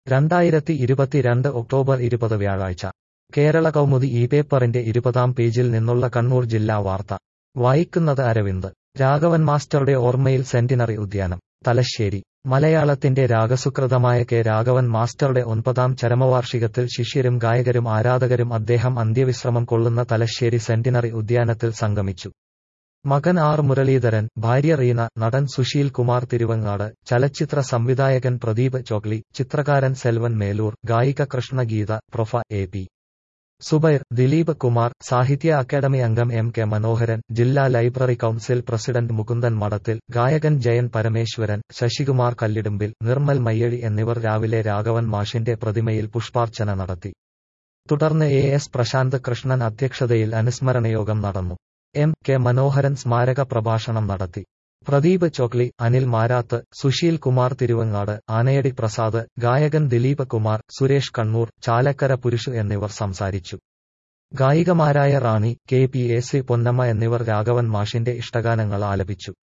രണ്ടായിരത്തി ഇരുപത്തിരണ്ട് ഒക്ടോബർ ഇരുപത് വ്യാഴാഴ്ച കേരള കൗമുദി ഈ പേപ്പറിന്റെ ഇരുപതാം പേജിൽ നിന്നുള്ള കണ്ണൂർ ജില്ലാ വാർത്ത വായിക്കുന്നത് അരവിന്ദ് രാഘവൻ മാസ്റ്ററുടെ ഓർമ്മയിൽ സെന്റിനറി ഉദ്യാനം തലശ്ശേരി മലയാളത്തിന്റെ രാഗസുകൃതമായ കെ രാഘവൻ മാസ്റ്ററുടെ ഒൻപതാം ചരമവാർഷികത്തിൽ ശിഷ്യരും ഗായകരും ആരാധകരും അദ്ദേഹം അന്ത്യവിശ്രമം കൊള്ളുന്ന തലശ്ശേരി സെന്റിനറി ഉദ്യാനത്തിൽ സംഗമിച്ചു മകൻ ആർ മുരളീധരൻ ഭാര്യ റീന നടൻ സുശീൽ കുമാർ തിരുവങ്ങാട് ചലച്ചിത്ര സംവിധായകൻ പ്രദീപ് ചോക്ലി ചിത്രകാരൻ സെൽവൻ മേലൂർ ഗായിക Krishnageetha prof A P Subair Dileep Kumar സാഹിത്യ അക്കാദമി അംഗം എം കെ മനോഹരൻ ജില്ലാ ലൈബ്രറി കൌൺസിൽ പ്രസിഡന്റ് മുകുന്ദൻ മഠത്തിൽ ഗായകൻ ജയൻ പരമേശ്വരൻ ശശികുമാർ കല്ലിടുമ്പിൽ നിർമ്മൽ മയ്യഴി എന്നിവർ രാവിലെ രാഘവൻ മാഷിന്റെ പ്രതിമയിൽ പുഷ്പാർച്ചന നടത്തി തുടർന്ന് എ എസ് പ്രശാന്ത് കൃഷ്ണൻ അധ്യക്ഷതയിൽ അനുസ്മരണയോഗം നടന്നു എം കെ മനോഹരൻ സ്മാരക പ്രഭാഷണം നടത്തി പ്രദീപ് ചോക്ലി അനിൽ മാരാത്ത് സുശീൽ കുമാർ തിരുവങ്ങാട് ആനയടി പ്രസാദ് ഗായകൻ ദിലീപ് കുമാർ സുരേഷ് കണ്ണൂർ ചാലക്കര പുരുഷു എന്നിവർ സംസാരിച്ചു ഗായികമാരായ Rani K P A C Ponnamma എന്നിവർ രാഘവൻ മാഷിന്റെ ഇഷ്ടഗാനങ്ങൾ ആലപിച്ചു